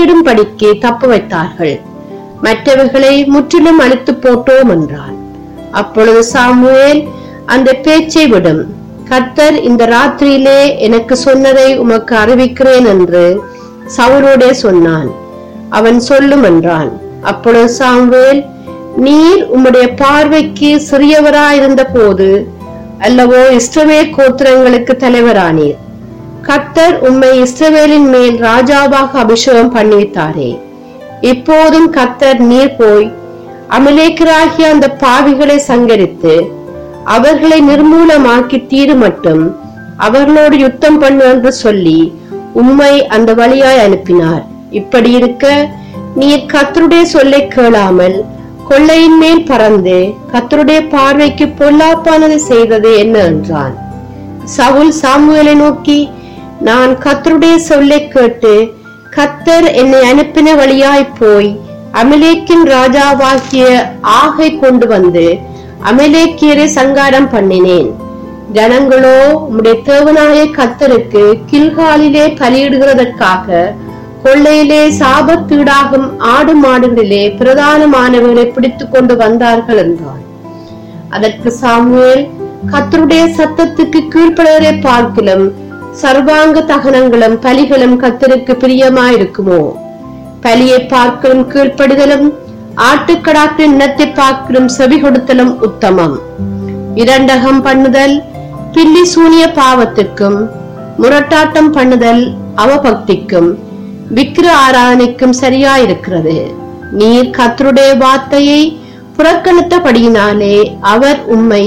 துண்டிடும்படிக்கு தப்பு வைத்தார்கள் மற்றவர்களை முற்றிலும் அழித்து போட்டோம் என்றான் அப்பொழுது சாமுவேல் அந்த பேச்சை விடும் கர்த்தர் இந்த ராத்திரியிலே எனக்கு சொன்னதை உமக்கு அறிவிக்கிறேன் என்று சவுலோடே சொன்னான் அவன் சொல்லும் என்றான் அப்பொழுது சாமுவேல் நீர் உம்முடைய பார்வைக்கு சிறியவராயிருந்த போது அல்லவோ இஸ்ரவேல் கோத்திரங்களுக்கு தலைவரானீர் கர்த்தர் உம்மை இஸ்ரவேலின் மேல் ராஜாவாக அபிஷேகம் பண்ணிவித்தாரே இப்போதும் கர்த்தர் நீர் போய் அமலேக்கராகிய அந்த பாவிகளை சங்கரித்து அவர்களை நிர்மூலமாக்கி தீரு மட்டும் அவர்களோடு யுத்தம் பண்ணு என்று சொல்லி உம்மை அந்த வழியாய் அனுப்பினார் இப்படி இருக்க நீர் கர்த்தருடைய சொல்லை கேளாமல் கொள்ளையின் மேல் பறந்து கர்த்தருடைய பார்வைக்கு பொல்லாப்பானது செய்தது என்ன என்றான் சவுல் சாமுவேலை நோக்கி நான் கர்த்தருடைய சொல்லை கேட்டு கர்த்தர் என்னை அனுப்பின வழியாய் போய் அமலேக்கின் ராஜாவாகிய ஆகை கொண்டு வந்து அமலேக்கியரை சங்காரம் பண்ணினேன் ஜனங்களோ உம்முடைய தேவனாய கர்த்தருக்கு கில்காலிலே பலியிடுகிறதற்காக கொள்ளையிலே சாபத்தீடாகும் ஆடு மாடுகளிலே பிரதானமானவர்களை பிடித்துக் கொண்டு வந்தார்கள் என்றான் அதற்கு சாமுவேல் கர்த்தருடைய சத்தத்துக்கு கீழ்ப்படுவதை பார்க்கிலும் சர்வாங்க தகனங்களும் பலிகளும் கர்த்தருக்கு பிரியமாயிருக்குமோ பலியை பார்க்கலும் கீழ்ப்படிதலும் ஆட்டுக்கடாக்களின் இனத்தை பார்க்கலும் செவி கொடுத்தலும் உத்தமம் இரண்டகம் பண்ணுதல் பில்லி சூனிய பாவத்துக்கும் முரட்டாட்டம் பண்ணுதல் அவபக்திக்கும் விக்கிர ஆராதனைக்கும் சரியாயிருக்கிறது நீர் கர்த்தருடைய வார்த்தையை புறக்கணித்தபடியினாலே அவர் உம்மை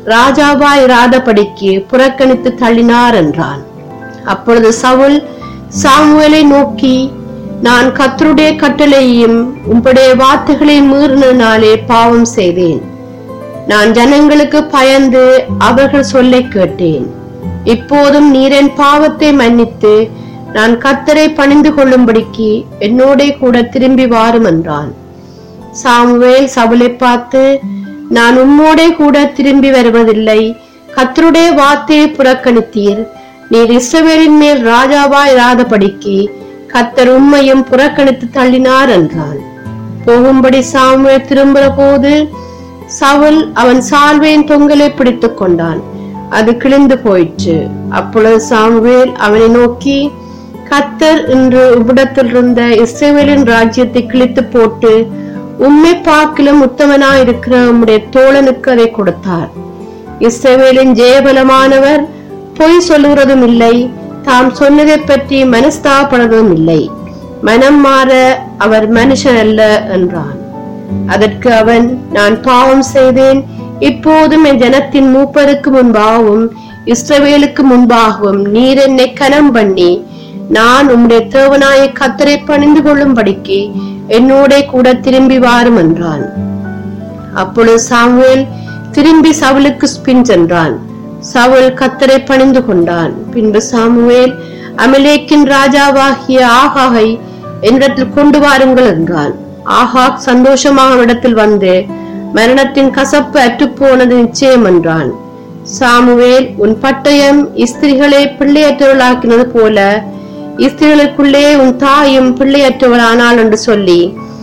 ராஜாவாயிராதபடிக்கு புறக்கணித்து தள்ளினார் என்றான் அப்பொழுது சவுல் சாமுவேலை நோக்கி நான் கர்த்தருடைய கட்டளையையும் உம்முடைய வார்த்தைகளையும் மீறினாலே பாவம் செய்தேன் நான் ஜனங்களுக்கு பயந்து அவர்கள் சொல்லை கேட்டேன் இப்போதும் நீரின் பாவத்தை மன்னித்து நான் கர்த்தரை பணிந்து கொள்ளும்படிக்கு என்னோட கூட திரும்பி வாரும் என்றான் சாமுவேல் சவுலை பார்த்து நான் உம்மோடே கூட திரும்பி வருவதில்லை கர்த்தருடைய வார்த்தையை புறக்கணித்தீர் நீர் இஸ்ரவேலின் மேல் ராஜாவா இராதபடிக்கு கர்த்தர் உம்மையும் புறக்கணித்து தள்ளினார் என்றான் போகும்படி சாமுவேல் திரும்புற போது சவுல் அவன் சால்வையின் தொங்கலை பிடித்துக் கொண்டான் அது கிழிந்து போயிற்று அப்பொழுது சாமுவேல் அவனை நோக்கி கத்தர் இன்று இவ்விடத்தில் இருந்த இஸ்ரவேலின் ராஜ்யத்தை கிழித்து போட்டு உம்மை பார்க்கிலும் உத்தமனாயிருக்கிற உம்முடைய தோழனுக்கு அதை கொடுத்தார் இஸ்ரவேலின் ஜெயபலமானவர் பொய் சொல்லுகிறதும் இல்லை தாம் சொன்னதை பற்றி மனஸ்தாபடுவதும் இல்லை மனம் மாற அவர் மனுஷன் அல்ல என்றான் அதற்கு அவன் நான் பாவம் செய்தேன் இப்போதும் என் ஜனத்தின் மூப்பருக்கு முன்பாகவும் இஸ்ரவேலுக்கு முன்பாகவும் நீர் என்னை கனம் பண்ணி நான் உம்முடைய தேவனாய கத்தரை பணிந்து கொள்ளும்படிக்கு என்னோட கூட திரும்பி வாரும் என்றான் அப்பொழுது சாமுவேல் திரும்பி சவுலுக்கு பின் சென்றான் சவுல் கத்தரை பணிந்து கொண்டான் பின்பு சாமுவேல் அமலேக்கின் ராஜாவாகிய ஆகாகை என்னிடத்தில் கொண்டு வாருங்கள் என்றான் ஆகாக் சந்தோஷமாக இடத்தில் வந்து மரணத்தின் கசப்பு அற்றுப்போனது நிச்சயம் என்றான் சாமுவேல் உன் பட்டயம் இஸ்திரிகளை பிள்ளையற்றவளாக்கினது போல இஸ்திரிகளுக்குள்ளே உன் தாயும் பிள்ளையற்றவளானாள் என்று சொல்லி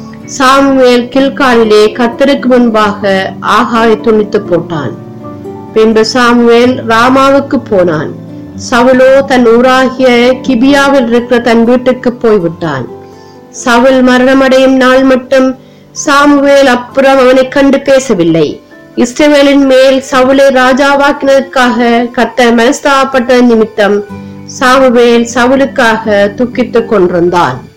சாமுவேல் கில்காலிலே கத்தருக்கு முன்பாக ஆகாயை துணித்து போட்டான் பின்பு சாமுவேல் ராமாவுக்கு போனான் சவுலோ தன் ஊராகிய கிபியாவில் இருக்கிற தன் வீட்டுக்கு போய்விட்டான் சவுல் மரணமடையும் நாள் மட்டும் சாமுவேல் அப்புறம் அவனை கண்டு பேசவில்லை இஸ்ரவேலின் மேல் சவுலை ராஜாவாக்கினதற்காக கர்த்தர் மனஸ்தாபப்பட்ட நிமித்தம் சாமுவேல் சவுலுக்காக துக்கித்துக் கொண்டிருந்தான்